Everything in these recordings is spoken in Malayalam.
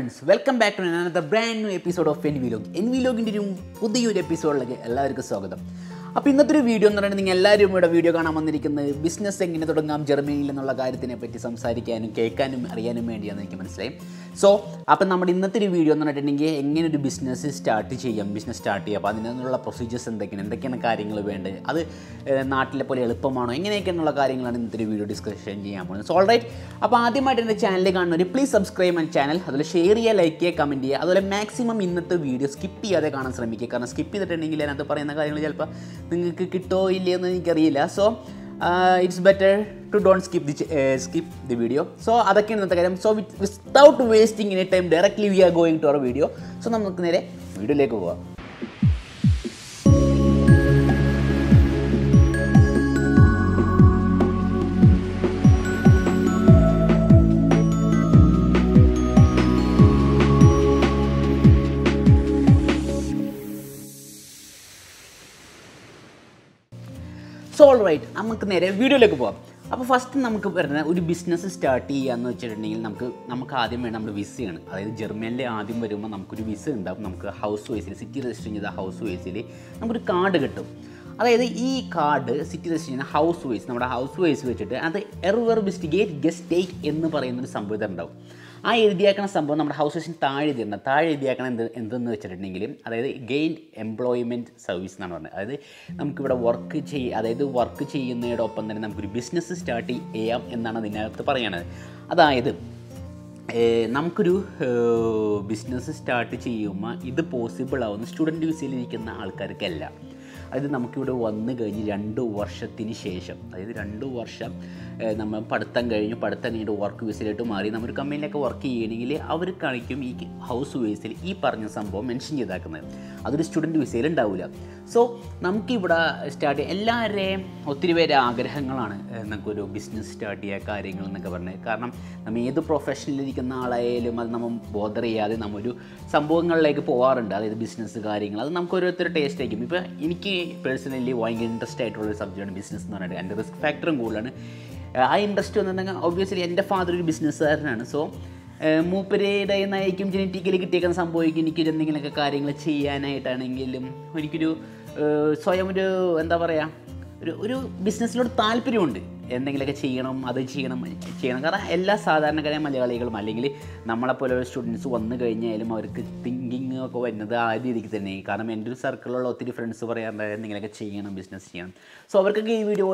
Friends welcome back to another brand new episode of N vlog N വിലോഗിൻ്റെ ഒരു പുതിയൊരു എപ്പിസോഡിലേക്ക് എല്ലാവർക്കും സ്വാഗതം അപ്പോൾ ഇന്നത്തെ ഒരു വീഡിയോ എന്ന് പറയുന്നത് നിങ്ങൾ എല്ലാവരും ഇവിടെ വീഡിയോ കാണാൻ വന്നിരിക്കുന്നത് ബിസിനസ് എങ്ങനെ തുടങ്ങാം ജർമ്മനിയിൽ എന്നുള്ള കാര്യത്തിനെ പറ്റി സംസാരിക്കാനും കേൾക്കാനും അറിയാനും വേണ്ടിയാണെന്ന് എനിക്ക് മനസ്സിലായി സോ അപ്പം നമ്മുടെ ഇന്നത്തെ ഒരു വീഡിയോ എന്ന് പറഞ്ഞിട്ടുണ്ടെങ്കിൽ എങ്ങനെ ഒരു ബിസിനസ് സ്റ്റാർട്ട് ചെയ്യാം ബിസിനസ് സ്റ്റാർട്ട് ചെയ്യാം അപ്പോൾ അതിനുള്ള പ്രൊസീജിയേഴ്സ് എന്തൊക്കെയാണ് എന്തൊക്കെയാണ് കാര്യങ്ങൾ വേണ്ടത് അത് ഏഹ്, നാട്ടിലെ പോലെ എളുപ്പമാണോ എങ്ങനെയൊക്കെയുള്ള കാര്യങ്ങളാണ് ഇന്നത്തെ ഒരു വീഡിയോ ഡിസ്കഷൻ ചെയ്യാൻ പോകുന്നത് സോ ഓൾറൈറ്റ് അപ്പോൾ ആദ്യമായിട്ട് എൻ്റെ ചാനൽ കാണുന്നവർ പ്ലീസ് സബ്സ്ക്രൈബ് മൈ ചാനൽ അതുപോലെ ഷെയർ ചെയ്യുക ലൈക്ക് ചെയ്യുക കമൻറ്റ് ചെയ്യുക അതുപോലെ മാക്സിമം ഇന്നത്തെ വീഡിയോ സ്കിപ്പ് ചെയ്യാതെ കാണാൻ ശ്രമിക്കുക കാരണം സ്കിപ്പ് ചെയ്തിട്ടുണ്ടെങ്കിൽ അതിനകത്ത് പറയുന്ന കാര്യങ്ങൾ ചിലപ്പോൾ നിങ്ങൾക്ക് കിട്ടോ ഇല്ലയോ എന്ന് എനിക്കറിയില്ല so it's better to don't skip the skip the video so അതൊക്കെയാണ് ഇന്നത്തെ കാര്യം സോ വിത്തൗട്ട് വേസ്റ്റിംഗ് ഇനി time directly we are going to our video so നമുക്ക് നേരെ വീഡിയോയിലേക്ക് പോവാം സോ ഓൾ റൈറ്റ് നമുക്ക് നേരെ വീഡിയോയിലേക്ക് പോകാം അപ്പോൾ ഫസ്റ്റ് നമുക്ക് വരുന്ന ഒരു ബിസിനസ് സ്റ്റാർട്ട് ചെയ്യാന്ന് വെച്ചിട്ടുണ്ടെങ്കിൽ നമുക്ക് നമുക്ക് ആദ്യം വേണം നമ്മുടെ വിസയാണ് അതായത് ജർമ്മനിലെ ആദ്യം വരുമ്പോൾ നമുക്കൊരു വിസ ഉണ്ടാവും നമുക്ക് ഹൗസ് വൈസിൽ സിറ്റി രജിസ്റ്റർ ചെയ്ത ഹൗസ് വൈസിൽ നമുക്കൊരു കാർഡ് കിട്ടും അതായത് ഈ കാർഡ് സിറ്റി രജിസ്റ്റർ ചെയ്യുന്ന ഹൗസ് വൈസ് നമ്മുടെ ഹൗസ് വൈസ് വെച്ചിട്ട് അത് എർവർ ബിസ്റ്റിഗേറ്റ് ഗസ്റ്റേറ്റ് എന്ന് പറയുന്നൊരു സംഭവം ഉണ്ടാവും ആ എഴുതിയാക്കണ സംഭവം നമ്മുടെ ഹൗസ് വൈസിന് താഴെ എഴുതിയിട്ടുണ്ട് താഴെ എഴുതിയാക്കണ എന്ത് എന്തെന്ന് വെച്ചിട്ടുണ്ടെങ്കിൽ അതായത് ഗെയിൻ എംപ്ലോയ്മെൻറ്റ് സർവീസ് എന്നാണ് പറഞ്ഞത് അതായത് നമുക്കിവിടെ വർക്ക് ചെയ്യ അതായത് വർക്ക് ചെയ്യുന്നതിനോടൊപ്പം തന്നെ നമുക്കൊരു ബിസിനസ് സ്റ്റാർട്ട് ചെയ്യാം എന്നാണ് അതിനകത്ത് പറയണത് അതായത് ഏഹ് നമുക്കൊരു ബിസിനസ് സ്റ്റാർട്ട് ചെയ്യുമ്പോൾ ഇത് പോസിബിൾ ആവുന്ന സ്റ്റുഡൻറ്റ് വിസയിലിരിക്കുന്ന ആൾക്കാർക്കല്ല അതായത് നമുക്കിവിടെ വന്നു കഴിഞ്ഞ് രണ്ട് വർഷത്തിന് ശേഷം അതായത് രണ്ട് വർഷം ഏഹ് നമ്മൾ പഠിത്തം കഴിഞ്ഞു പഠിത്തം കഴിഞ്ഞിട്ട് വർക്ക് വിസയിലോട്ട് മാറി നമ്മൊരു കമ്പനിയിലൊക്കെ വർക്ക് ചെയ്യണമെങ്കിൽ അവർ കാണിക്കും ഈ ഹൗസ് വിസയിൽ ഈ പറഞ്ഞ സംഭവം മെൻഷൻ ചെയ്താക്കുന്നത് അതൊരു സ്റ്റുഡൻറ്റ് വിസയിൽ ഉണ്ടാവില്ല സോ നമുക്കിവിടെ സ്റ്റാർട്ട് ചെയ്യാം എല്ലാവരുടെയും ഒത്തിരി പേരെ ആഗ്രഹങ്ങളാണ് ഏഹ് നമുക്കൊരു ബിസിനസ് സ്റ്റാർട്ട് ചെയ്യുക കാര്യങ്ങൾ എന്നൊക്കെ പറഞ്ഞത് കാരണം നമ്മൾ ഏത് പ്രൊഫഷനിലിരിക്കുന്ന ആളായാലും അത് നമ്മൾ ബോധർ ചെയ്യാതെ നമ്മൊരു സംഭവങ്ങളിലേക്ക് പോകാറുണ്ട് അതായത് ബിസിനസ് കാര്യങ്ങൾ അത് നമുക്ക് ഓരോരുത്തരുടെ ടേസ്റ്റ് ആയിരിക്കും ഇപ്പോൾ എനിക്ക് പേഴ്സണലി ഭയങ്കര ഇൻട്രസ്റ്റ് ആയിട്ടുള്ള ഒരു സബ്ജക്റ്റാണ് ബിസിനസ് എന്ന് പറഞ്ഞിട്ട് എൻ്റെ റിസ്ക് ഫാക്ടറും കൂടുതലാണ് ഏഹ് ആ ഇൻട്രസ്റ്റ് വന്നിട്ടുണ്ടെങ്കിൽ ഒബ്വിയസ്ലി എൻ്റെ ഫാദർ ഒരു ബിസിനസ്സുകാരനാണ് സോ മൂപ്പരയുടെ നയിക്കും ജനറ്റിക്കലി കിട്ടിയേക്കുന്ന സംഭവിക്കും എനിക്ക് എന്തെങ്കിലുമൊക്കെ കാര്യങ്ങൾ ചെയ്യാനായിട്ടാണെങ്കിലും എനിക്കൊരു ഏഹ് സ്വയം ഒരു എന്താ പറയുക ഒരു ഒരു ബിസിനസ്സിനോട് താല്പര്യമുണ്ട് എന്തെങ്കിലുമൊക്കെ ചെയ്യണം അത് ചെയ്യണം ചെയ്യണം കാരണം എല്ലാ സാധാരണക്കാരായ മലയാളികളും അല്ലെങ്കിൽ നമ്മളെപ്പോലെ സ്റ്റുഡൻസ് വന്നു കഴിഞ്ഞാലും അവർക്ക് തിങ്കിങ് ഒക്കെ വരുന്നത് ആ രീതിക്ക് തന്നെ കാരണം എൻ്റെ ഒരു സർക്കിളിലുള്ള ഒത്തിരി ഫ്രണ്ട്സ് പറയാറുണ്ട് എന്തെങ്കിലുമൊക്കെ ചെയ്യണം ബിസിനസ് ചെയ്യണം സോ അവർക്കൊക്കെ ഈ വീഡിയോ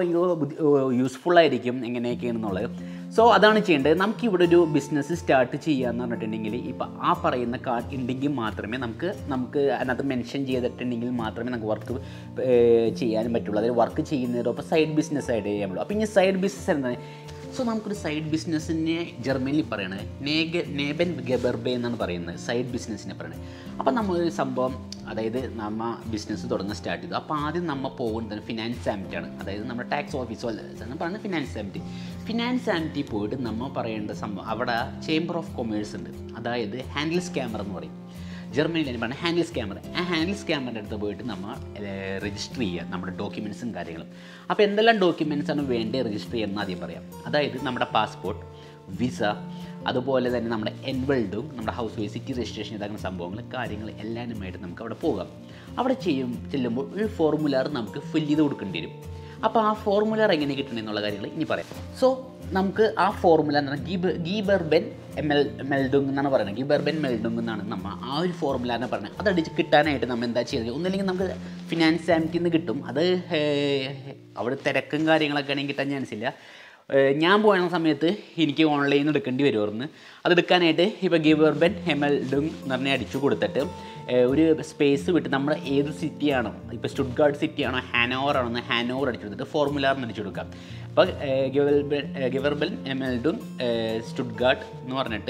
യൂസ്ഫുൾ ആയിരിക്കും എങ്ങനെയൊക്കെയാണെന്നുള്ളത് സോ അതാണ് ചെയ്യേണ്ടത് നമുക്കിവിടെ ഒരു ബിസിനസ് സ്റ്റാർട്ട് ചെയ്യാന്ന് പറഞ്ഞിട്ടുണ്ടെങ്കിൽ ഇപ്പം ആ പറയുന്ന കാർഡ് ഉണ്ടെങ്കിൽ മാത്രമേ നമുക്ക് നമുക്ക് അതിനകത്ത് മെൻഷൻ ചെയ്തിട്ടുണ്ടെങ്കിൽ മാത്രമേ നമുക്ക് വർക്ക് ചെയ്യാനും പറ്റുള്ളൂ അതായത് വർക്ക് ചെയ്യുന്നതിനൊപ്പം സൈഡ് ബിസിനസ് ആയിട്ട് ചെയ്യാൻ പറ്റുള്ളൂ അപ്പം ഇനി സൈഡ് ബിസിനസ് എന്താണ് സോ നമുക്കൊരു സൈഡ് ബിസിനസ്സിനെ ജർമ്മനിയിൽ പറയണത് നേഗ നേബൻ ഗബർബെ എന്നാണ് പറയുന്നത് സൈഡ് ബിസിനസ്സിനെ പറയുന്നത് അപ്പം നമ്മൾ ഒരു സംഭവം അതായത് നമ്മ ബിസിനസ് തുടങ്ങാൻ സ്റ്റാർട്ട് ചെയ്തു അപ്പോൾ ആദ്യം നമ്മൾ പോകുന്നത് ഫിനാൻസ് ആമിറ്റാണ് അതായത് നമ്മുടെ ടാക്സ് ഓഫീസോ എന്ന് പറയുന്നത് ഫിനാൻസ് ആമിറ്റ് ഫിനാൻസ് ആമിറ്റിൽ പോയിട്ട് നമ്മൾ പറയേണ്ട സംഭവം അവിടെ ചേംബർ ഓഫ് കൊമേഴ്സ് ഉണ്ട് അതായത് ഹാൻഡിൽ സ്കാമർ എന്ന് പറയും ജർമ്മനിയിൽ എന്ന് പറഞ്ഞാൽ ഹാൻഡിൽ സ്കാമർ ആ ഹാൻഡിൽ സ്കാമറിൻ്റെ അടുത്ത് പോയിട്ട് നമ്മൾ രജിസ്റ്റർ ചെയ്യുക നമ്മുടെ ഡോക്യുമെൻറ്റ്സും കാര്യങ്ങളും അപ്പോൾ എന്തെല്ലാം ഡോക്യുമെൻറ്റ്സ് ആണ് വേണ്ടത് രജിസ്റ്റർ ചെയ്യുന്നത് ആദ്യം പറയാം അതായത് നമ്മുടെ പാസ്പോർട്ട് വിസ അതുപോലെ തന്നെ നമ്മുടെ എൻവെൽഡും നമ്മുടെ ഹൗസ് വൈസ് സിറ്റി രജിസ്ട്രേഷൻ ഇതാക്കുന്ന സംഭവങ്ങൾ കാര്യങ്ങൾ എല്ലാനുമായിട്ട് നമുക്ക് അവിടെ പോകാം അവിടെ ചെയ്യും ചെല്ലുമ്പോൾ ഒരു ഫോർമുലാർ നമുക്ക് ഫില്ല് ചെയ്ത് കൊടുക്കേണ്ടി വരും അപ്പോൾ ആ ഫോർമുലാർ എങ്ങനെ കിട്ടണം എന്നുള്ള കാര്യങ്ങൾ ഇനി പറയാം സോ നമുക്ക് ആ ഫോർമുല എന്ന് പറഞ്ഞാൽ ഗീബ് ഗീബർബെൻ മെൽ മെൽഡുങ് എന്നാണ് പറയുന്നത് ഗീബർബെൻ മെൽഡുങ് എന്നാണ് നമ്മൾ ആ ഒരു ഫോർമുല എന്ന് പറഞ്ഞത് അത് അടിച്ച് കിട്ടാനായിട്ട് നമ്മൾ എന്താ ചെയ്യുന്നത് ഒന്നില്ലെങ്കിൽ നമുക്ക് ഫിനാൻസ് ആമിറ്റിൽ നിന്ന് കിട്ടും അത് ഏഹ്, അവിടെ തിരക്കും കാര്യങ്ങളൊക്കെ ആണെങ്കിൽ കിട്ടാൻ ചാൻസ് ഇല്ല ഏഹ്, ഞാൻ പോകുന്ന സമയത്ത് എനിക്ക് ഓൺലൈനിൽ നിന്ന് എടുക്കേണ്ടി വരുമായിരുന്നു അത് എടുക്കാനായിട്ട് ഇപ്പോൾ ഗീബർബെൻ ഹെമൽഡുങ് എന്ന് പറഞ്ഞാൽ അടിച്ചു കൊടുത്തിട്ട് ഏഹ്, ഒരു സ്പേസ് വിട്ട് നമ്മൾ ഏത് സിറ്റിയാണോ ഇപ്പോൾ സ്റ്റുഡ്ഗാർഡ് സിറ്റിയാണോ ഹാനോവർ ആണോ ഹാനോവർ അടിച്ചു കൊടുത്തിട്ട് ഫോർമുലാറിന് അടിച്ചു കൊടുക്കാം അപ്പോൾ ഗിവർബെൻ ഗിവർബെൽ എമൽഡും സ്റ്റുഡ്ഗാർഡ് എന്ന് പറഞ്ഞിട്ട്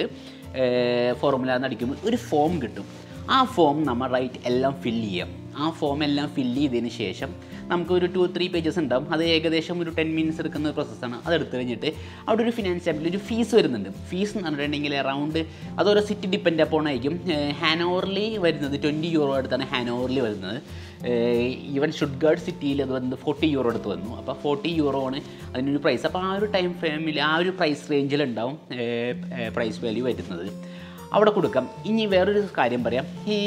ഫോർമുല അടിക്കുമ്പോൾ ഒരു ഫോം കിട്ടും ആ ഫോം നമ്മൾ റൈറ്റ് എല്ലാം ഫില്ല് ചെയ്യാം ആ ഫോം എല്ലാം ഫില്ല് ചെയ്തതിന് ശേഷം നമുക്ക് ഒരു ടു ത്രീ പേജസ് ഉണ്ടാവും അത് ഏകദേശം ഒരു ടെൻ മിനിറ്റ്സ് എടുക്കുന്ന ഒരു പ്രോസസ്സാണ് അത് എടുത്തു കഴിഞ്ഞിട്ട് അവിടെ ഒരു ഫിനാൻസ് ആപ്പിൽ ഒരു ഫീസ് വരുന്നുണ്ട് ഫീസ് എന്ന് പറഞ്ഞിട്ടുണ്ടെങ്കിൽ അറൗണ്ട് അതോരോ സിറ്റി ഡിപ്പെൻഡ് അപ്പോൾ ആയിരിക്കും ഹാനോവർലി വരുന്നത് ട്വൻറ്റി യൂറോ അടുത്താണ് ഹാനോവർലി വരുന്നത് ഈവൻ ഷുഡ്ഗാർഡ് സിറ്റിയിൽ അത് വന്ന് ഫോർട്ടി യൂറോ അടുത്ത് വന്നു അപ്പോൾ ഫോർട്ടി യൂറോ ആണ് അതിനൊരു പ്രൈസ് അപ്പോൾ ആ ഒരു ടൈം ഫ്രെയിമിൽ ആ ഒരു പ്രൈസ് റേഞ്ചിലുണ്ടാവും പ്രൈസ് വാല്യൂ വരുന്നത് അവിടെ കൊടുക്കാം ഇനി വേറൊരു കാര്യം പറയാം ഈ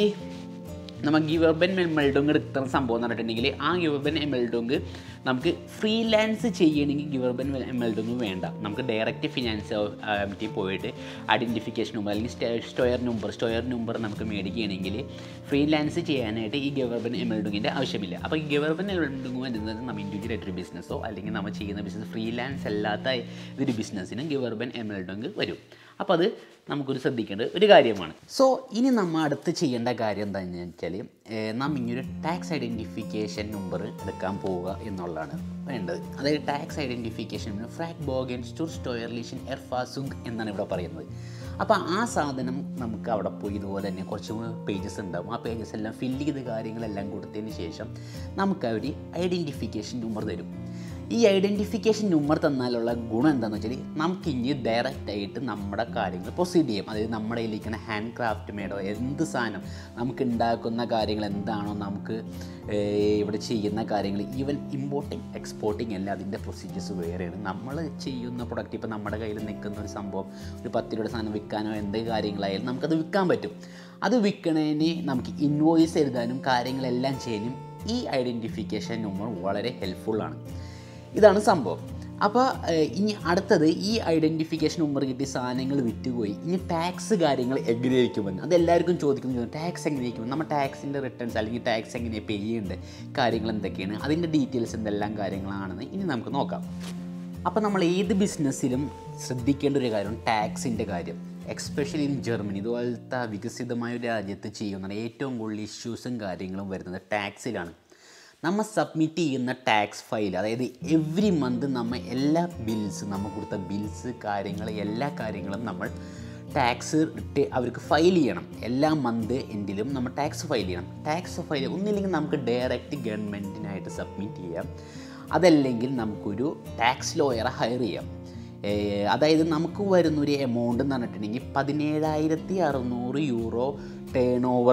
നമ്മൾ ഗിവർബൻ എമെൽഡോങ് എടുക്കുന്ന സംഭവം എന്ന് പറഞ്ഞിട്ടുണ്ടെങ്കിൽ ആ ഗിവർബൻ എമെൽഡോങ് നമുക്ക് ഫ്രീലാൻസ് ചെയ്യണമെങ്കിൽ ഗിവർബൻ എമെൽഡോങ് വേണ്ട നമുക്ക് ഡയറക്റ്റ് ഫിനാൻസ് ആയിട്ട് പോയിട്ട് ഐഡൻറ്റിഫിക്കേഷൻ നമ്പർ അല്ലെങ്കിൽ സ്റ്റോയർ നമ്പർ സ്റ്റോയർ നമ്പർ നമുക്ക് മേടിക്കുകയാണെങ്കിൽ ഫ്രീലാൻസ് ചെയ്യാനായിട്ട് ഈ ഗവർബൻ എമെൽഡോങ്ങിൻ്റെ ആവശ്യമില്ല അപ്പോൾ ഈ ഗവർബൻ എമെൽഡോങ് വരുന്നത് നമ്മൾ ഇൻഡിവിജ്വൽ ആയിട്ടൊരു ബിസിനസ്സോ അല്ലെങ്കിൽ നമ്മൾ ചെയ്യുന്ന ബിസിനസ് ഫ്രീലാൻസ് അല്ലാത്ത ഒരു ബിസിനസ്സിന് ഗവർബൻ എമെൽഡോങ് വരും അപ്പോൾ അത് നമുക്കൊരു ശ്രദ്ധിക്കേണ്ട ഒരു കാര്യമാണ് സോ ഇനി നമ്മൾ അടുത്ത് ചെയ്യേണ്ട കാര്യം എന്താണെന്ന് വെച്ചാൽ നാം ഇനിയൊരു ടാക്സ് ഐഡൻറ്റിഫിക്കേഷൻ നമ്പർ എടുക്കാൻ പോവുക എന്നുള്ളതാണ് വേണ്ടത് അതായത് ടാക്സ് ഐഡൻറ്റിഫിക്കേഷൻ ഫ്രാറ്റ് ബോഗൻ സ്റ്റൂർ സ്റ്റോയർലിഷൻ എർഫാസുങ് എന്നാണ് ഇവിടെ പറയുന്നത് അപ്പോൾ ആ സാധനം നമുക്ക് അവിടെ പോയി ഇതുപോലെ തന്നെ കുറച്ച് പേജസ് ഉണ്ടാവും ആ പേജസ് എല്ലാം ഫില്ല് ചെയ്ത് കാര്യങ്ങളെല്ലാം കൊടുത്തതിന് ശേഷം നമുക്ക് അവർ ഐഡൻറ്റിഫിക്കേഷൻ നമ്പർ തരും ഈ ഐഡൻറ്റിഫിക്കേഷൻ നമ്പർ തന്നാലുള്ള ഗുണം എന്താണെന്ന് വെച്ചാൽ നമുക്ക് ഇനി ഡയറക്റ്റ് ആയിട്ട് നമ്മുടെ കാര്യങ്ങൾ പ്രൊസീഡ് ചെയ്യും അതായത് നമ്മുടെ കയ്യിലിരിക്കുന്ന ഹാൻഡ് ക്രാഫ്റ്റ് മേഡോ എന്ത് സാധനം നമുക്ക് ഉണ്ടാക്കുന്ന കാര്യങ്ങൾ എന്താണോ നമുക്ക് ഏഹ്, ഇവിടെ ചെയ്യുന്ന കാര്യങ്ങൾ ഈവൻ ഇമ്പോർട്ടിങ് എക്സ്പോർട്ടിങ് എല്ലാം അതിൻ്റെ പ്രൊസീജിയേഴ്സ് വേറെയാണ് നമ്മൾ ചെയ്യുന്ന പ്രൊഡക്റ്റ് ഇപ്പോൾ നമ്മുടെ കയ്യിൽ നിൽക്കുന്ന ഒരു സംഭവം ഒരു പത്ത് രൂപയുടെ സാധനം വിൽക്കാനോ എന്ത് കാര്യങ്ങളായാലും നമുക്കത് വിൽക്കാൻ പറ്റും അത് വിൽക്കണതിന് നമുക്ക് ഇൻവോയ്സ് എഴുതാനും കാര്യങ്ങളെല്ലാം ചെയ്യാനും ഈ ഐഡൻറ്റിഫിക്കേഷൻ നമ്പർ വളരെ ഹെൽപ്ഫുള്ളാണ് ഇതാണ് സംഭവം അപ്പോൾ ഇനി അടുത്തത് ഈ ഐഡൻറ്റിഫിക്കേഷൻ നമ്പർ കിട്ടിയ സാധനങ്ങൾ വിറ്റുപോയി ഇനി ടാക്സ് കാര്യങ്ങൾ എങ്ങനെയായിരിക്കുമെന്ന് അത് എല്ലാവർക്കും ചോദിക്കുന്ന ടാക്സ് എങ്ങനെയായിരിക്കും നമ്മൾ ടാക്സിൻ്റെ റിട്ടേൺസ് അല്ലെങ്കിൽ ടാക്സ് എങ്ങനെ പേ ചെയ്യേണ്ടത് കാര്യങ്ങൾ എന്തൊക്കെയാണ് അതിൻ്റെ ഡീറ്റെയിൽസ് എന്തെല്ലാം കാര്യങ്ങളാണെന്ന് ഇനി നമുക്ക് നോക്കാം അപ്പോൾ നമ്മൾ ഏത് ബിസിനസ്സിലും ശ്രദ്ധിക്കേണ്ട ഒരു കാര്യം ടാക്സിൻ്റെ കാര്യം എക്സ്പെഷ്യലി ഇൻ ജർമ്മനി ഇതുപോലത്തെ വികസിതമായ ഒരു രാജ്യത്ത് ചെയ്യുന്ന ഏറ്റവും കൂടുതൽ ഇഷ്യൂസും കാര്യങ്ങളും വരുന്നത് ടാക്സിലാണ് നമ്മൾ സബ്മിറ്റ് ചെയ്യുന്ന ടാക്സ് ഫയൽ അതായത് എവ്രി മന്ത് നമ്മൾ എല്ലാ ബിൽസ് നമ്മൾ കൊടുത്ത ബിൽസ് കാര്യങ്ങൾ എല്ലാ കാര്യങ്ങളും നമ്മൾ ടാക്സ് അവർക്ക് ഫയൽ ചെയ്യണം എല്ലാ മന്ത് എൻഡിലും നമ്മൾ ടാക്സ് ഫയൽ ചെയ്യണം ടാക്സ് ഫയൽ ഒന്നില്ലെങ്കിൽ നമുക്ക് ഡയറക്റ്റ് ഗവൺമെൻറ്റിനായിട്ട് സബ്മിറ്റ് ചെയ്യാം അതല്ലെങ്കിൽ നമുക്കൊരു ടാക്സ് ലോയറെ ഹയർ ചെയ്യാം ഏഹ് അതായത് നമുക്ക് വരുന്നൊരു എമൗണ്ട് എന്ന് പറഞ്ഞിട്ടുണ്ടെങ്കിൽ പതിനേഴായിരത്തി അറുന്നൂറ് യൂറോ ടേൺ ഓവർ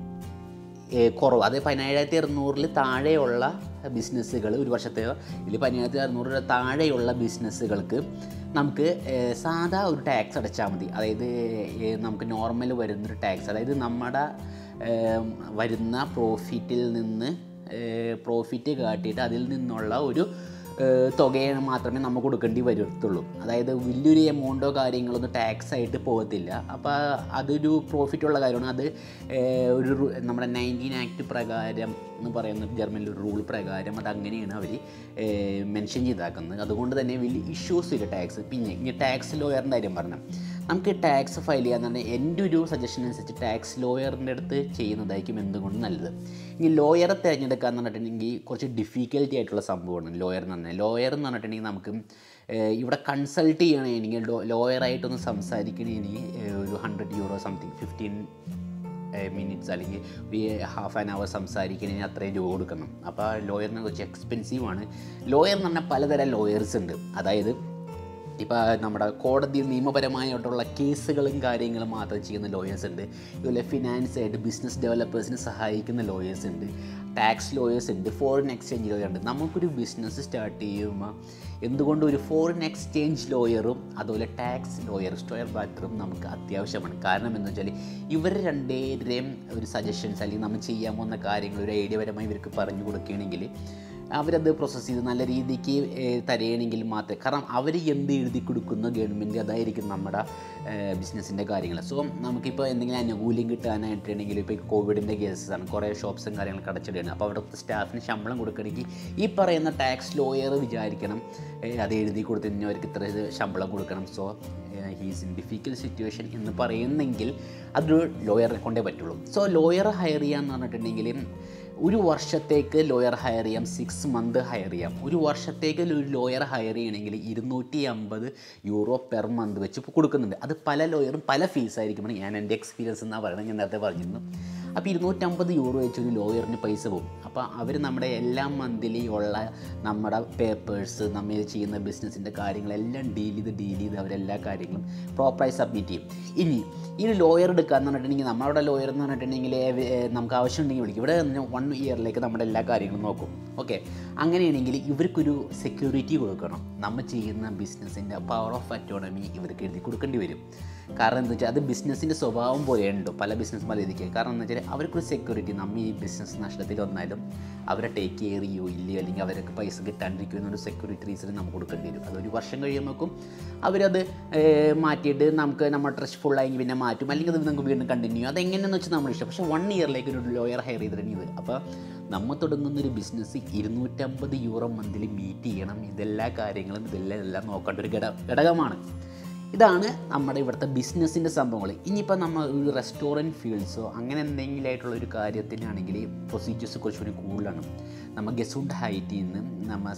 കുറവ് അത് പതിനേഴായിരത്തി അറുന്നൂറിൽ താഴെയുള്ള ബിസിനസ്സുകൾ ഒരു വർഷത്തെ ഇതിൽ പതിനേഴായിരത്തി അറുന്നൂറ് താഴെയുള്ള ബിസിനസ്സുകൾക്ക് നമുക്ക് ഏഹ്, സാധാ ഒരു ടാക്സ് അടച്ചാൽ മതി അതായത് ഏഹ്, നമുക്ക് നോർമൽ വരുന്നൊരു ടാക്സ് അതായത് നമ്മുടെ ഏഹ്, വരുന്ന പ്രോഫിറ്റിൽ നിന്ന് പ്രോഫിറ്റ് കാട്ടിയിട്ട് അതിൽ നിന്നുള്ള ഒരു ഏഹ് തുകയാണ് മാത്രമേ നമ്മൾ കൊടുക്കേണ്ടി വരത്തുള്ളൂ അതായത് വലിയൊരു എമൗണ്ടോ കാര്യങ്ങളൊന്നും ടാക്സ് ആയിട്ട് പോകത്തില്ല അപ്പോൾ അതൊരു പ്രോഫിറ്റ് ഉള്ള കാര്യമാണ് അത് ഏഹ് ഒരു റു- നമ്മുടെ നയൻറ്റീൻ ആക്ട് പ്രകാരം എന്ന് പറയുന്ന ജർമ്മനിൽ ഒരു റൂൾ പ്രകാരം അത് അങ്ങനെയാണ് അവർ മെൻഷൻ ചെയ്താക്കുന്നത് അതുകൊണ്ട് തന്നെ വലിയ ഇഷ്യൂസ് ഇല്ല ടാക്സ് പിന്നെ ഇനി ടാക്സ് ലോയറിൻ്റെ കാര്യം പറഞ്ഞു നമുക്ക് ടാക്സ് ഫയൽ ചെയ്യാന്ന് പറഞ്ഞാൽ എൻ്റെ ഒരു സജഷൻ അനുസരിച്ച് ടാക്സ് ലോയറിൻ്റെ അടുത്ത് ചെയ്യുന്നതായിരിക്കും എന്തുകൊണ്ട് നല്ലത് ഇനി ലോയറെ തിരഞ്ഞെടുക്കുക എന്ന് പറഞ്ഞിട്ടുണ്ടെങ്കിൽ കുറച്ച് ഡിഫിക്കൽറ്റി ആയിട്ടുള്ള സംഭവമാണ് ലോയർ എന്ന് പറഞ്ഞാൽ ലോയർ എന്ന് പറഞ്ഞിട്ടുണ്ടെങ്കിൽ നമുക്ക് ഏഹ്, ഇവിടെ കൺസൾട്ട് ചെയ്യണമെങ്കിൽ ലോയറായിട്ടൊന്ന് സംസാരിക്കണമെങ്കിൽ ഏഹ്, ഒരു hundred euro something fifteen minutes അല്ലെങ്കിൽ ഹാഫ് ആൻ അവർ സംസാരിക്കണമെങ്കിൽ അത്രയും രൂപ കൊടുക്കണം അപ്പോൾ ലോയറിന് കുറച്ച് എക്സ്പെൻസീവ് ആണ് ലോയർ എന്ന് പറഞ്ഞാൽ പലതരം ലോയേഴ്സ് ഉണ്ട് അതായത് ഇപ്പോൾ നമ്മുടെ കോടതി നിയമപരമായിട്ടുള്ള കേസുകളും കാര്യങ്ങളും മാത്രം ചെയ്യുന്ന ലോയേഴ്സ് ഉണ്ട് ഇതുപോലെ ഫിനാൻസ് ആയിട്ട് ബിസിനസ് ഡെവലപ്പേഴ്സിനെ സഹായിക്കുന്ന ലോയേഴ്സ് ഉണ്ട് ടാക്സ് ലോയേഴ്സ് ഉണ്ട് ഫോറിൻ എക്സ്ചേഞ്ച് ലോയർ ഉണ്ട് നമുക്കൊരു ബിസിനസ് സ്റ്റാർട്ട് ചെയ്യുമ്പോൾ എന്തുകൊണ്ട് ഒരു ഫോറിൻ എക്സ്ചേഞ്ച് ലോയറും അതുപോലെ ടാക്സ് ലോയർ സ്റ്റോയർ ബാറ്ററും നമുക്ക് അത്യാവശ്യമാണ് കാരണം എന്ന് വെച്ചാൽ ഇവർ രണ്ടേരെയും ഒരു സജഷൻസ് അല്ലെങ്കിൽ നമ്മൾ ചെയ്യാൻ പോകുന്ന കാര്യങ്ങൾ ഒരു ഐഡിയ പരമായി ഇവർക്ക് പറഞ്ഞു കൊടുക്കുകയാണെങ്കിൽ അവരത് പ്രോസസ്സ് ചെയ്ത് നല്ല രീതിക്ക് ഏഹ്, തരയണമെങ്കിൽ മാത്രമേ കാരണം അവർ എന്ത് എഴുതി കൊടുക്കുന്ന ഗവൺമെൻറ് അതായിരിക്കും നമ്മുടെ ബിസിനസ്സിൻ്റെ കാര്യങ്ങൾ സോ നമുക്കിപ്പോൾ എന്തെങ്കിലും ആനുകൂല്യം കിട്ടാനായിട്ടുണ്ടെങ്കിൽ ഇപ്പോൾ ഈ കോവിഡിൻ്റെ കേസസാണ് കുറേ ഷോപ്സും കാര്യങ്ങളൊക്കെ അടച്ചിടുകയാണ് അപ്പോൾ അവിടുത്തെ സ്റ്റാഫിന് ശമ്പളം കൊടുക്കണമെങ്കിൽ ഈ പറയുന്ന ടാക്സ് ലോയർ വിചാരിക്കണം ഏഹ്, അത് എഴുതി കൊടുത്തതിന് അവർക്ക് ഇത്ര ഇത് ശമ്പളം കൊടുക്കണം so he's in difficult situation എന്ന് പറയുന്നെങ്കിൽ അതൊരു ലോയറെ കൊണ്ടേ പറ്റുള്ളൂ സോ ലോയർ ഹയർ ചെയ്യാന്ന് പറഞ്ഞിട്ടുണ്ടെങ്കിൽ ഒരു വർഷത്തേക്ക് ലോയർ ഹയർ ചെയ്യാം സിക്സ് മന്ത് ഹയർ ചെയ്യാം ഒരു വർഷത്തേക്ക് ഒരു ലോയർ ഹയർ ചെയ്യണമെങ്കിൽ ഇരുന്നൂറ്റി അമ്പത് യൂറോ പെർ മന്ത് വെച്ച് ഇപ്പോൾ കൊടുക്കുന്നുണ്ട് അത് പല ലോയറും പല ഫീസായിരിക്കും ഞാൻ എൻ്റെ എക്സ്പീരിയൻസ് എന്നാണ് പറയുന്നത് ഞാൻ നേരത്തെ പറഞ്ഞിരുന്നു അപ്പോൾ ഇരുന്നൂറ്റമ്പത് യൂറോ വെച്ച് ഒരു ലോയറിന് പൈസ പോകും അപ്പോൾ അവർ നമ്മുടെ എല്ലാ മന്ത്ലി ഉള്ള നമ്മുടെ പേപ്പേഴ്സ് നമ്മൾ ചെയ്യുന്ന ബിസിനസ്സിൻ്റെ കാര്യങ്ങളെല്ലാം ഡീൽ ചെയ്ത് ഡീൽ ചെയ്ത് അവരെല്ലാ കാര്യങ്ങളും പ്രോപ്പറായി സബ്മിറ്റ് ചെയ്യും ഇനി ഈ ഒരു ലോയർ എടുക്കാന്ന് പറഞ്ഞിട്ടുണ്ടെങ്കിൽ നമ്മുടെ ലോയർ എന്ന് പറഞ്ഞിട്ടുണ്ടെങ്കിൽ ഏ, നമുക്ക് ആവശ്യമുണ്ടെങ്കിൽ വിളിക്കും ഇവിടെ വൺ ഇയറിലേക്ക് നമ്മുടെ എല്ലാ കാര്യങ്ങളും നോക്കും ഓക്കെ അങ്ങനെയാണെങ്കിൽ ഇവർക്കൊരു സെക്യൂരിറ്റി കൊടുക്കണം നമ്മൾ ചെയ്യുന്ന ബിസിനസ്സിൻ്റെ പവർ ഓഫ് അറ്റോണമി ഇവർക്ക് എഴുതി കൊടുക്കേണ്ടി വരും കാരണം എന്താ വെച്ചാൽ അത് ബിസിനസ്സിൻ്റെ സ്വഭാവം പോലെയുണ്ടോ പല ബിസിനസ് പല രീതിക്ക് കാരണം എന്താ വെച്ചാൽ അവർക്കൊരു സെക്യൂരിറ്റി നമ്മൾ ഈ ബിസിനസ് നഷ്ടത്തിൽ വന്നാലും അവരെ ടേക്ക് കെയർ ചെയ്യോ ഇല്ലയോ അല്ലെങ്കിൽ അവർക്ക് പൈസ കിട്ടാണ്ടിരിക്കുമോ എന്നൊരു സെക്യൂരിറ്റി റീസൺ നമുക്ക് കൊടുക്കേണ്ടി വരും അതൊരു വർഷം കഴിയുമ്പോഴേക്കും അവരത് ഏർ, മാറ്റിയിട്ട് നമുക്ക് നമ്മൾ ട്രസ്റ്റ് ഫുള്ളായെങ്കിൽ പിന്നെ മാറ്റും അല്ലെങ്കിൽ അത് നമുക്ക് വീണ്ടും കണ്ടിന്യൂ അതെങ്ങനെയെന്ന് വെച്ചാൽ നമ്മൾ ഇഷ്ടം പക്ഷേ വൺ ഇയറിലേക്ക് ഒരു ലോയർ ഹയർ ചെയ്തിട്ടുണ്ട് ഇത് അപ്പോൾ നമ്മൾ തുടങ്ങുന്ന ഒരു ബിസിനസ് ഇരുന്നൂറ്റമ്പത് യൂറോ മന്തിൽ മീറ്റ് ചെയ്യണം ഇതെല്ലാ കാര്യങ്ങളും ഇതെല്ലാം എല്ലാം നോക്കേണ്ട ഒരു ഘട ഘടകമാണ് ഇതാണ് നമ്മുടെ ഇവിടുത്തെ ബിസിനസ്സിൻ്റെ സംഭവങ്ങൾ ഇനിയിപ്പോൾ നമ്മൾ ഒരു റെസ്റ്റോറൻറ്റ് ഫീൽഡ്സോ അങ്ങനെ എന്തെങ്കിലും ആയിട്ടുള്ള ഒരു കാര്യത്തിനാണെങ്കിൽ പ്രൊസീജിയേഴ്സ് കുറച്ചുകൂടി കൂടുതലാണ് നമ്മൾ ഗസുണ്ട് ഹൈറ്റിൽ നിന്ന് നമ്മൾ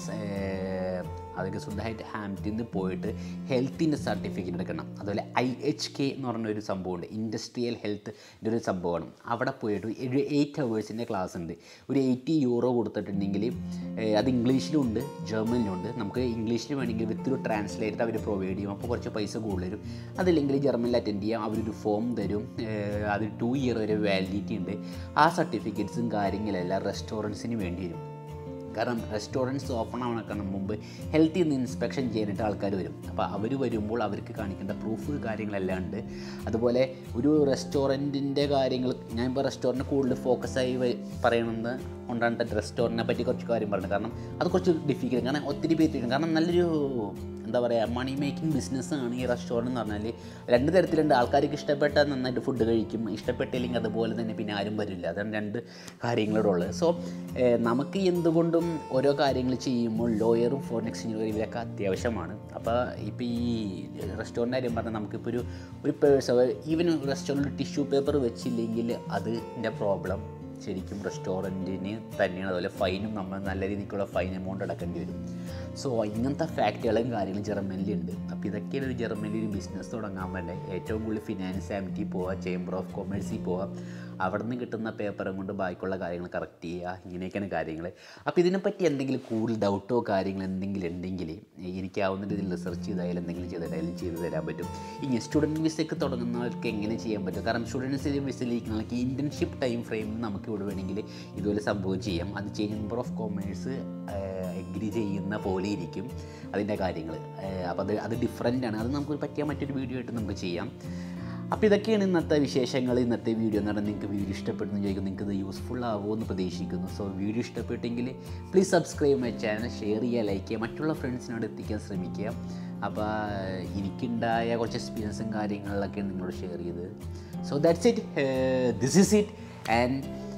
അത് ഗസുണ്ട് ഹൈറ്റ് ഹാംറ്റിൽ നിന്ന് പോയിട്ട് ഹെൽത്തിൻ്റെ സർട്ടിഫിക്കറ്റ് എടുക്കണം അതുപോലെ ഐ എച്ച് കെ എന്ന് പറഞ്ഞ ഒരു സംഭവമുണ്ട് ഇൻഡസ്ട്രിയൽ ഹെൽത്തിൻ്റെ ഒരു സംഭവമാണ് അവിടെ പോയിട്ട് ഒരു എയ്റ്റ് ഹവേഴ്സിൻ്റെ ക്ലാസ് ഉണ്ട് ഒരു എയ്റ്റി യൂറോ കൊടുത്തിട്ടുണ്ടെങ്കിൽ ഏഹ്, അത് ഇംഗ്ലീഷിലുണ്ട് ജർമ്മനിലുണ്ട് നമുക്ക് ഇംഗ്ലീഷിൽ വേണമെങ്കിൽ വിത്ത് ഒരു ട്രാൻസ്ലേറ്റർ അവർ പ്രൊവൈഡ് ചെയ്യും അപ്പോൾ കുറച്ച് പൈസ കൂടുതൽ തരും അതില്ലെങ്കിൽ ജർമ്മനിൽ അറ്റൻഡ് ചെയ്യാം അവരൊരു ഫോം തരും ഏഹ്, അത് ടു ഇയർ വരെ വാലിഡിറ്റി ഉണ്ട് ആ സർട്ടിഫിക്കറ്റ്സും കാര്യങ്ങളെല്ലാം റെസ്റ്റോറൻറ്റ്സിന് വേണ്ടി വരും കാരണം റെസ്റ്റോറൻറ്റ്സ് ഓപ്പൺ ആവണക്കാണ് മുമ്പ് ഹെൽത്തിൽ നിന്ന് ഇൻസ്പെക്ഷൻ ചെയ്യാനായിട്ട് ആൾക്കാർ വരും അപ്പോൾ അവർ വരുമ്പോൾ അവർക്ക് കാണിക്കേണ്ട പ്രൂഫ് കാര്യങ്ങളെല്ലാം ഉണ്ട് അതുപോലെ ഒരു റെസ്റ്റോറൻറ്റിൻ്റെ കാര്യങ്ങൾ ഞാൻ ഇപ്പോൾ റെസ്റ്റോറൻറ്റ് കൂടുതൽ ഫോക്കസായി പറയണമെന്ന് കൊണ്ടാണ് റെസ്റ്റോറൻറ്റിനെ പറ്റി കുറച്ച് കാര്യം പറയുന്നത് കാരണം അത് കുറച്ച് ഡിഫിക്കൽട്ട് കാരണം ഒത്തിരി പേര് ചോദിക്കും. കാരണം നല്ലൊരു എന്താ പറയുക മണി മേക്കിംഗ് ബിസിനസ്സാണ് ഈ റെസ്റ്റോറൻറ്റ് എന്ന് പറഞ്ഞാൽ രണ്ട് തരത്തിലുണ്ട് ആൾക്കാർക്ക് ഇഷ്ടപ്പെട്ടാൽ നന്നായിട്ട് ഫുഡ് കഴിക്കും ഇഷ്ടപ്പെട്ടില്ലെങ്കിൽ അതുപോലെ തന്നെ പിന്നെ ആരും വരില്ല അതാണ് രണ്ട് കാര്യങ്ങളുടെ ഉള്ളത് സോ നമുക്ക് എന്തുകൊണ്ടും ഓരോ കാര്യങ്ങൾ ചെയ്യുമ്പോൾ ലോയറും ഫോറിൻ എക്സ്ചേഞ്ച് ഇവരൊക്കെ അത്യാവശ്യമാണ് അപ്പോൾ ഇപ്പോൾ ഈ റെസ്റ്റോറൻ്റ് കാര്യം പറഞ്ഞാൽ നമുക്കിപ്പോൾ ഒരു ഒരു പേഴ്സ് ഈവൻ റെസ്റ്റോറൻറ്റിൽ ടിഷ്യൂ പേപ്പർ വെച്ചില്ലെങ്കിൽ അതിൻ്റെ പ്രോബ്ലം ശരിക്കും റെസ്റ്റോറൻറ്റിന് തന്നെയാണ് അതുപോലെ ഫൈനും നമ്മൾ നല്ല രീതിക്കുള്ള ഫൈൻ എമൗണ്ട് അടക്കേണ്ടി വരും സോ ഇങ്ങനത്തെ ഫാക്ടറികളും കാര്യങ്ങളും ജർമ്മനിലുണ്ട് അപ്പോൾ ഇതൊക്കെയാണ് ഒരു ജർമ്മനിൽ ഒരു ബിസിനസ് തുടങ്ങാൻ വേണ്ടത് ഏറ്റവും കൂടുതൽ ഫിനാൻസ് ആമിറ്റി പോവുക ചേംബർ ഓഫ് കൊമേഴ്സിൽ പോവുക അവിടെ നിന്ന് കിട്ടുന്ന പേപ്പറും കൊണ്ട് ബാക്കിയുള്ള കാര്യങ്ങൾ കറക്റ്റ് ചെയ്യുക ഇങ്ങനെയൊക്കെയാണ് കാര്യങ്ങൾ അപ്പോൾ ഇതിനെപ്പറ്റി എന്തെങ്കിലും കൂടുതൽ ഡൗട്ടോ കാര്യങ്ങൾ എന്തെങ്കിലും ഉണ്ടെങ്കിൽ എനിക്കാവുന്ന രീതിയിൽ റിസർച്ച് ചെയ്തായാലും എന്തെങ്കിലും ചെയ്തായാലും ചെയ്തു തരാൻ പറ്റും ഇനി സ്റ്റുഡൻറ്റ് വിസയ്ക്ക് തുടങ്ങുന്നവർക്ക് എങ്ങനെ ചെയ്യാൻ പറ്റും കാരണം സ്റ്റുഡൻസ് വിസയിലേക്ക് ഇന്റേൺഷിപ്പ് ടൈം ഫ്രെയിമിൽ നമുക്ക് ഇവിടെ വേണമെങ്കിൽ ഇതുപോലെ സംഭവം ചെയ്യാം അത് ചേംബർ ഓഫ് കൊമേഴ്സ് എഗ്രി ചെയ്യുന്ന പോലെ ഇരിക്കും അതിൻ്റെ കാര്യങ്ങൾ അപ്പോൾ അത് അത് ഡിഫറെൻ്റ് ആണ് അത് നമുക്ക് പറ്റിയ മറ്റൊരു വീഡിയോ ആയിട്ട് നമുക്ക് ചെയ്യാം അപ്പോൾ ഇതൊക്കെയാണ് ഇന്നത്തെ വിശേഷങ്ങൾ ഇന്നത്തെ വീഡിയോ എന്ന് പറഞ്ഞാൽ നിങ്ങൾക്ക് വീഡിയോ ഇഷ്ടപ്പെടുന്നു ചോദിക്കും നിങ്ങൾക്ക് ഇത് യൂസ്ഫുൾ ആവുമെന്ന് പ്രതീക്ഷിക്കുന്നു സോ വീഡിയോ ഇഷ്ടപ്പെട്ടെങ്കിൽ please subscribe my channel share ചെയ്യുക ലൈക്ക് ചെയ്യുക മറ്റുള്ള ഫ്രണ്ട്സിനോട് എത്തിക്കാൻ ശ്രമിക്കുക അപ്പോൾ എനിക്കുണ്ടായ കുറച്ച് എക്സ്പീരിയൻസും കാര്യങ്ങളിലൊക്കെ നിങ്ങളോട് ഷെയർ ചെയ്ത് so that's it this is it and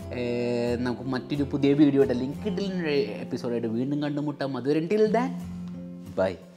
നമുക്ക് മറ്റൊരു പുതിയ വീഡിയോയുടെ ലിങ്ക് ഇടലിൻ്റെ എപ്പിസോഡായിട്ട് വീണ്ടും കണ്ടുമുട്ടാം അതുവരെ ടിൽ ദാൻ ബൈ